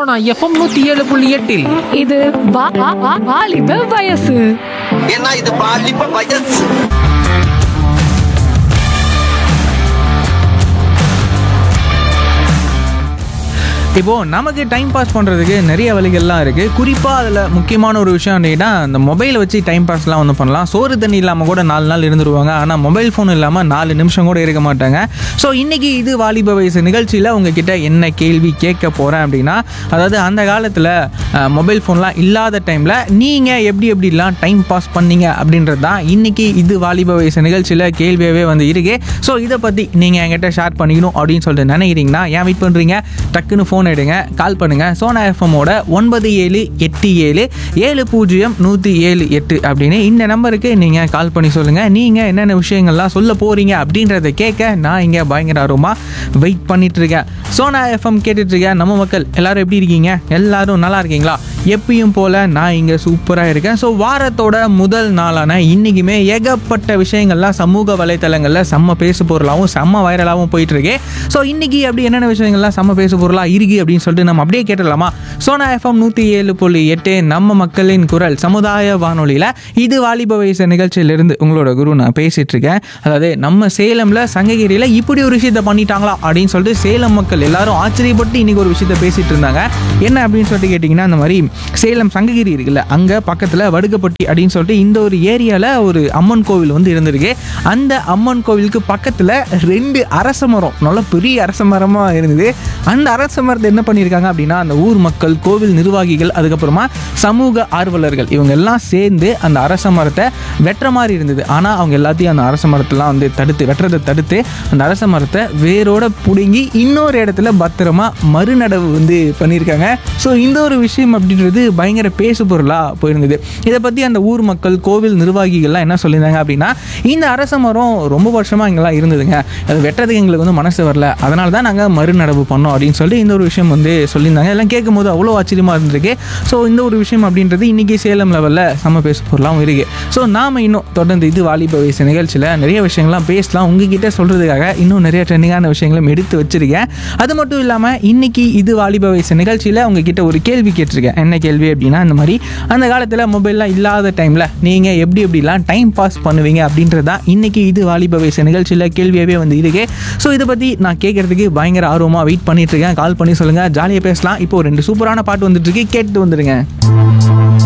Sona FM நூத்தி ஏழு புள்ளி எட்டில் இது வா- வா- வா- வாலிப வயசு ஏன்னா இது பாலிப்ப வயசு இப்போ நமக்கு டைம் பாஸ் பண்ணுறதுக்கு நிறைய வழிகள்லாம் இருக்குது குறிப்பாக அதில் முக்கியமான ஒரு விஷயம் அப்படின்னா அந்த மொபைலை வச்சு டைம் பாஸ்லாம் வந்து பண்ணலாம் சோறு தண்ணி இல்லாமல் கூட நாலு நாள் இருந்துருவாங்க ஆனால் மொபைல் ஃபோன் இல்லாமல் நாலு நிமிஷம் கூட இருக்க மாட்டாங்க ஸோ இன்றைக்கி இது வாலிப வயசு நிகழ்ச்சியில் உங்ககிட்ட என்ன கேள்வி கேட்க போகிறேன் அப்படின்னா அதாவது அந்த காலத்தில் மொபைல் ஃபோன்லாம் இல்லாத டைமில் நீங்கள் எப்படி எப்படிலாம் டைம் பாஸ் பண்ணீங்க அப்படின்றது தான் இன்றைக்கி இது வாலிப வயசு நிகழ்ச்சியில் கேள்வியாகவே வந்து இருக்கு ஸோ இதை பற்றி நீங்கள் என்கிட்ட ஷேர் பண்ணிக்கணும் அப்படின்னு சொல்லிட்டு நினைக்கிறீங்கன்னா ஏன் வெயிட் பண்ணுறீங்க டக்குன்னு ஃபோன் எடுங்க கால் பண்ணுங்கள் சோனா எஃப்எம்மோட ஒன்பது ஏழு எட்டு ஏழு ஏழு பூஜ்ஜியம் நூற்றி ஏழு எட்டு அப்படின்னு இந்த நம்பருக்கு நீங்கள் கால் பண்ணி சொல்லுங்கள் நீங்கள் என்னென்ன விஷயங்கள்லாம் சொல்ல போகிறீங்க அப்படின்றத கேட்க நான் இங்கே பயங்கர ஆர்வமாக வெயிட் பண்ணிட்டு இருக்கேன் சோனா எஃப்எம் கேட்டுட்டு இருக்கேன் நம்ம மக்கள் எல்லாரும் எப்படி இருக்கீங்க எல்லாரும் நல்லா இருக்கீங்களா எப்பயும் போல் நான் இங்கே சூப்பராக இருக்கேன் ஸோ வாரத்தோட முதல் நாளான இன்றைக்குமே ஏகப்பட்ட விஷயங்கள்லாம் சமூக வலைத்தளங்களில் செம்ம பேசு பொருளாகவும் செம்ம வைரலாகவும் போயிட்டு இருக்கு ஸோ இன்னைக்கு அப்படி என்னென்ன விஷயங்கள்லாம் செம்ம பேசு பொருளாக இருக்கு அப்படின்னு சொல்லிட்டு நம்ம அப்படியே கேட்டுடலாமா சோனா எஃப்எம் நூற்றி ஏழு புள்ளி எட்டு நம்ம மக்களின் குரல் சமுதாய வானொலியில் இது வாலிப வயசு நிகழ்ச்சியிலிருந்து உங்களோட குரு நான் பேசிட்டு இருக்கேன் அதாவது நம்ம சேலமில் சங்ககிரியில் இப்படி ஒரு விஷயத்த பண்ணிட்டாங்களா அப்படின்னு சொல்லிட்டு சேலம் மக்கள் எல்லாரும் ஆச்சரியப்பட்டு இன்னைக்கு ஒரு விஷயத்த பேசிட்டு இருந்தாங்க என்ன அப்படின்னு சொல்லிட்டு கேட்டிங்கன்னா அந்த மாதிரி சேலம் சங்ககிரி இருக்குல்ல அங்கே பக்கத்தில் வடுகப்பட்டி அப்படின்னு சொல்லிட்டு இந்த ஒரு ஏரியாவில் ஒரு அம்மன் கோவில் வந்து இருந்திருக்கு அந்த அம்மன் கோவிலுக்கு பக்கத்தில் ரெண்டு அரச மரம் நல்ல பெரிய அரச மரமாக இருந்தது அந்த அரச மரத்தை என்ன பண்ணியிருக்காங்க அப்படின்னா அந்த ஊர் மக்கள் கோவில் நிர்வாகிகள் அதுக்கப்புறமா சமூக ஆர்வலர்கள் இவங்க எல்லாம் சேர்ந்து அந்த அரச மரத்தை வெட்டுற மாதிரி இருந்தது ஆனால் அவங்க எல்லாத்தையும் அந்த அரச மரத்தெல்லாம் வந்து தடுத்து வெட்டுறதை தடுத்து அந்த அரச மரத்தை வேரோட பிடுங்கி இன்னொரு இடத்துல பத்திரமா மறுநடவு வந்து பண்ணியிருக்காங்க ஸோ இந்த ஒரு விஷயம் அப்படின்றது பயங்கர பேசு பொருளாக போயிருந்தது இதை பற்றி அந்த ஊர் மக்கள் கோவில் நிர்வாகிகள்லாம் என்ன சொல்லியிருந்தாங்க அப்படின்னா இந்த அரச மரம் ரொம்ப வருஷமாக இங்கெல்லாம் இருந்ததுங்க அது வெட்டுறதுக்கு எங்களுக்கு வந்து மனசு வரல அதனால தான் நாங்கள் மறுநடவு பண்ணோம் அப்படின்னு சொல்லி இந்த ஒரு விஷயம் வந்து சொல்லியிருந்தாங்க எல்லாம் கேட்கும்போது அவ்வளோ ஆச்சரியமாக இருந்திருக்கு ஸோ இந்த ஒரு விஷயம் அப்படின்றது இன்றைக்கி சேலம் லெவலில் செம்ம பேசு பொருளாகவும் இருக்குது ஸோ நாம் இன்னும் தொடர்ந்து இது வாலிப வயசு நிகழ்ச்சியில் நிறைய விஷயங்கள்லாம் பேசலாம் உங்ககிட்ட சொல்கிறதுக்காக இன்னும் நிறைய ட்ரெண்டிங்கான விஷயங்களும் எடுத்து வச்சிருக்கேன் அது மட்டும் இல்லாமல் இன்னைக்கு இது வாலிப வயசு நிகழ்ச்சியில் உங்ககிட்ட ஒரு கேள்வி கேட்டிருக்கேன் என்ன கேள்வி அப்படின்னா இந்த மாதிரி அந்த காலத்தில் மொபைல்லாம் இல்லாத டைமில் நீங்கள் எப்படி எப்படிலாம் டைம் பாஸ் பண்ணுவீங்க அப்படின்றது தான் இன்றைக்கி இது வாலிப வயசு நிகழ்ச்சியில் கேள்வியாகவே வந்து இருக்கு ஸோ இதை பற்றி நான் கேட்குறதுக்கு பயங்கர ஆர்வமாக வெயிட் பண்ணிட்டு இருக்கேன் கால் பண்ணி சொல்லுங்கள் ஜாலியாக பேசலாம் இப்போ ரெண்டு சூப்பரான பாட்டு வந்துட்டு இருக்கு கேட்டு வந்துடுங்க